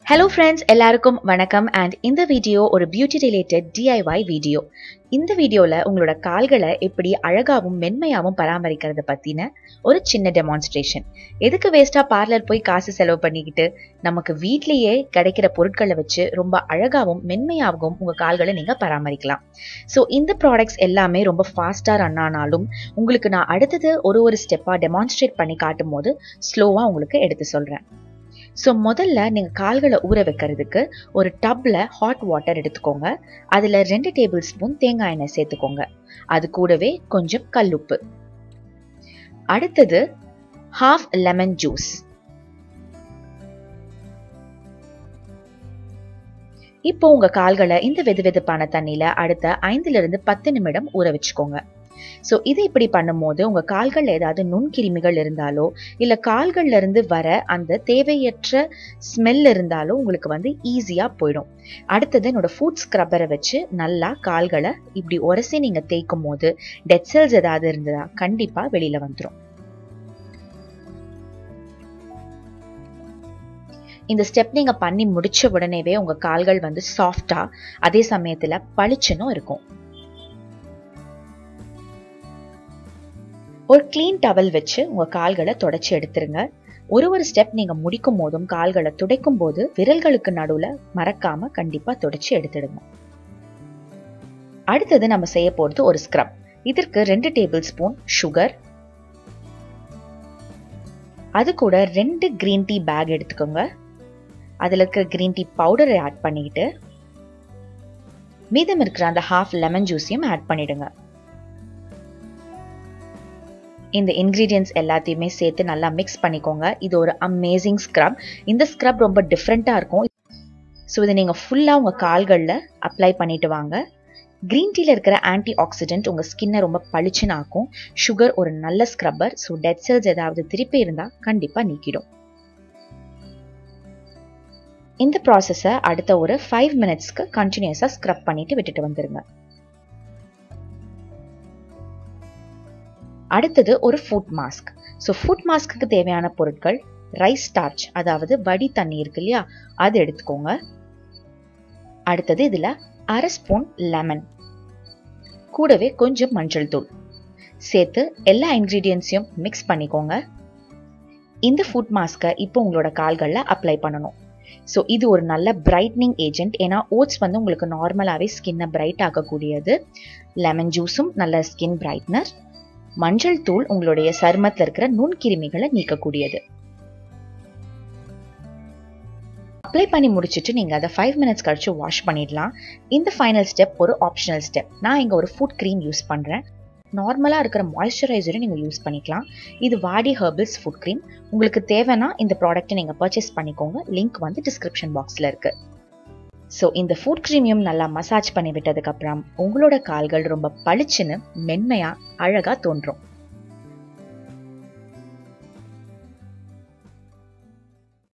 hello friends எல்லாருக்கும் வணக்கம் and இந்த வீடியோ ஒரு பியூட்டி ரிலேட்டட் டிஐஒய் வீடியோ இந்த வீடியோவில் உங்களோட கால்களை எப்படி அழகாகவும் மென்மையாகவும் பராமரிக்கிறத பற்றின ஒரு சின்ன டெமான்ஸ்ட்ரேஷன் எதுக்கு வேஸ்ட்டாக பார்லர் போய் காசு செலவு பண்ணிக்கிட்டு நமக்கு வீட்லேயே கிடைக்கிற பொருட்களை வச்சு ரொம்ப அழகாகவும் மென்மையாகவும் உங்கள் கால்களை நீங்கள் பராமரிக்கலாம் ஸோ இந்த ப்ராடக்ட்ஸ் எல்லாமே ரொம்ப ஃபாஸ்ட்டாக ரன் ஆனாலும் உங்களுக்கு நான் அடுத்தது ஒரு ஒரு ஸ்டெப்பாக டெமான்ஸ்ட்ரேட் பண்ணி காட்டும் போது ஸ்லோவாக உங்களுக்கு எடுத்து சொல்கிறேன் ஸோ முதல்ல நீங்கள் கால்களை ஊற வைக்கிறதுக்கு ஒரு டப்பில் ஹாட் வாட்டர் எடுத்துக்கோங்க அதில் ரெண்டு டேபிள் ஸ்பூன் தேங்காய் எண்ணெய் சேர்த்துக்கோங்க அது கூடவே கொஞ்சம் கல்லுப்பு அடுத்தது ஹாஃப் லெமன் ஜூஸ் இப்போ உங்க கால்களை இந்த வெது வெதுப்பான தண்ணியில அடுத்த ஐந்துல இருந்து பத்து நிமிடம் ஊற வச்சுக்கோங்க ஸோ இது இப்படி பண்ணும்போது உங்க கால்கள் ஏதாவது நுண்கிருமிகள் இருந்தாலோ இல்ல கால்கள்ல இருந்து வர அந்த தேவையற்ற ஸ்மெல் இருந்தாலோ உங்களுக்கு வந்து ஈஸியா போயிடும் அடுத்தது என்னோட ஃபுட் ஸ்க்ரப்பரை வச்சு நல்லா கால்களை இப்படி உரசி நீங்க தேய்க்கும் போது டெட் செல்ஸ் ஏதாவது இருந்ததா கண்டிப்பா வெளியில வந்துடும் இந்த ஸ்டெப் நீங்க பண்ணி முடிச்ச உடனேவே உங்க கால்கள் வந்து சாஃப்டா அதே சமயத்துல பளிச்சுன்னு இருக்கும் ஒரு க்ளீன் டவல் வச்சு உங்க கால்களை தொடச்சி எடுத்துருங்க ஒரு ஒரு ஸ்டெப் நீங்க முடிக்கும் போதும் கால்களை துடைக்கும் போது விரல்களுக்கு நடுவுல மறக்காம கண்டிப்பா துடைச்சி எடுத்துடுங்க அடுத்தது நம்ம செய்ய போறது ஒரு ஸ்க்ரப் இதற்கு ரெண்டு டேபிள் ஸ்பூன் சுகர் அது கூட ரெண்டு கிரீன் டீ பேக் எடுத்துக்கோங்க அதில் இருக்கிற கிரீன் டீ பவுடரை ஆட் பண்ணிக்கிட்டு மீதம் இருக்கிற அந்த ஹாஃப் லெமன் ஜூஸையும் ஆட் பண்ணிடுங்க இந்த இன்க்ரீடியன்ஸ் எல்லாத்தையுமே சேர்த்து நல்லா மிக்ஸ் பண்ணிக்கோங்க இது ஒரு அமேசிங் ஸ்க்ரப் இந்த ஸ்க்ரப் ரொம்ப டிஃப்ரெண்ட்டாக இருக்கும் ஸோ இதை நீங்கள் ஃபுல்லாக உங்கள் கால்களில் அப்ளை பண்ணிட்டு வாங்க க்ரீன் டீல இருக்கிற ஆன்டி ஆக்சிடென்ட் உங்கள் ஸ்கின்னை ரொம்ப பளிச்சுன்னு ஆக்கும் சுகர் ஒரு நல்ல ஸ்க்ரப்பர் ஸோ டெட் செல்ஸ் ஏதாவது திருப்பி இருந்தால் கண்டிப்பாக நீக்கிடும் இந்த ப்ராசஸை அடுத்த ஒரு ஃபைவ் மினிட்ஸ்க்கு கண்டினியூஸாக ஸ்க்ரப் பண்ணிட்டு விட்டுட்டு வந்துருங்க அடுத்தது ஒரு ஃபுட் மாஸ்க் ஸோ ஃபுட் மாஸ்க்கு தேவையான பொருட்கள் ரைஸ் ஸ்டார்ச் அதாவது வடி தண்ணி இருக்கு இல்லையா அது எடுத்துக்கோங்க அடுத்தது இதில் அரை ஸ்பூன் லெமன் கூடவே கொஞ்சம் மஞ்சள் தூள் சேர்த்து எல்லா இன்க்ரீடியன்ஸையும் மிக்ஸ் பண்ணிக்கோங்க இந்த ஃபுட் மாஸ்க்கை இப்போ உங்களோட கால்களில் அப்ளை பண்ணணும் ஸோ இது ஒரு நல்ல பிரைட்னிங் ஏஜென்ட் ஏன்னா ஓட்ஸ் வந்து உங்களுக்கு நார்மலாகவே ஸ்கின்னை பிரைட் ஆக்கக்கூடியது லெமன் ஜூஸும் நல்ல ஸ்கின் பிரைட்னர் மஞ்சள் தூள் உங்களுடைய சருமத்தில் இருக்கிற நுண்கிருமிகளை நீக்கக்கூடியது அப்ளை பண்ணி முடிச்சுட்டு நீங்கள் அதை ஃபைவ் மினிட்ஸ் கழிச்சு வாஷ் பண்ணிடலாம் இந்த ஃபைனல் ஸ்டெப் ஒரு ஆப்ஷனல் ஸ்டெப் நான் இங்கே ஒரு ஃபுட் க்ரீம் யூஸ் பண்ணுறேன் நார்மலாக இருக்கிற மாய்ஸ்சரைசரும் நீங்கள் யூஸ் பண்ணிக்கலாம் இது வாடி ஹெர்பிள்ஸ் ஃபுட் க்ரீம் உங்களுக்கு தேவைன்னா இந்த ப்ராடக்ட்டை நீங்கள் பர்ச்சேஸ் பண்ணிக்கோங்க லிங்க் வந்து டிஸ்கிரிப்ஷன் பாக்ஸில் இருக்குது ஸோ இந்த ஃபுட் க்ரீமையும் நல்லா மசாஜ் பண்ணி விட்டதுக்கப்புறம் உங்களோட கால்கள் ரொம்ப பளிச்சுன்னு மென்மையாக அழகாக தோன்றும்